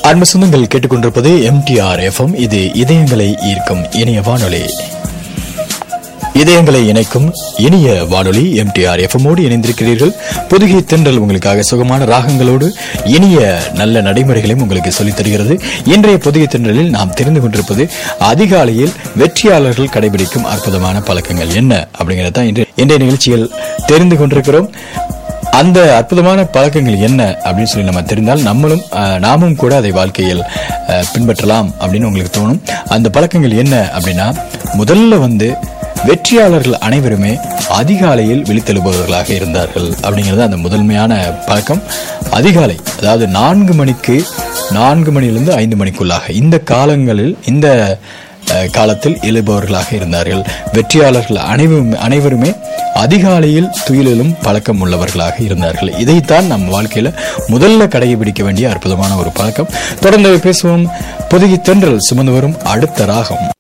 அன்பு சொந்தங்கள் கேட்டுக்கொண்டிருப்பது எம்டிஆர் எஃப்எம் இது இதயங்களை ஈர்க்கும் இனிய வானொலி இதயங்களை இணைக்கும் இனிய வானொலி எம்டிஆர் எஃப்எம்மோடு இணைந்திருக்கிறீர்கள் புதுகை தென்றல் உங்களுக்காக சுகமான ராகங்களோடு இனிய நல்ல நடைமுறைகளையும் உங்களுக்கு சொல்லித் தருகிறது இன்றைய புதுகை தென்றலில் நாம் தெரிந்து கொண்டிருப்பது அதிகாலையில் வெற்றியாளர்கள் கடைபிடிக்கும் அற்புதமான பழக்கங்கள் என்ன அப்படிங்கறத தான் இன்று இன்றைய நிகழ்ச்சியில் தெரிந்து கொண்டிருக்கிறோம் அந்த அற்புதமான பழக்கங்கள் என்ன அப்படின்னு சொல்லி நம்ம தெரிந்தால் நம்மளும் அஹ், நாமும் கூட அதை வாழ்க்கையில் அஹ், பின்பற்றலாம் அப்படின்னு உங்களுக்கு தோணும் அந்த பழக்கங்கள் என்ன அப்படின்னா முதல்ல வந்து வெற்றியாளர்கள் அனைவருமே அதிகாலையில் விழித்தெழுபவர்களாக இருந்தார்கள் அப்படிங்கிறது அந்த முதன்மையான பழக்கம் அதிகாலை அதாவது நான்கு மணிக்கு நான்கு மணியிலிருந்து ஐந்து மணிக்குள்ளாக இந்த காலங்களில் இந்த அஹ், காலத்தில் எழுபவர்களாக இருந்தார்கள் வெற்றியாளர்கள் அனைவரும் அனைவருமே அதிகாலையில் துயிலும் பழக்கம் உள்ளவர்களாக இருந்தார்கள் இதைத்தான் நம் வாழ்க்கையில முதல்ல கடைபிடிக்க வேண்டிய அற்புதமான ஒரு பழக்கம் தொடர்ந்து பேசுவோம் புதுகி தென்றல் சுமந்து வரும் அடுத்த ராகம்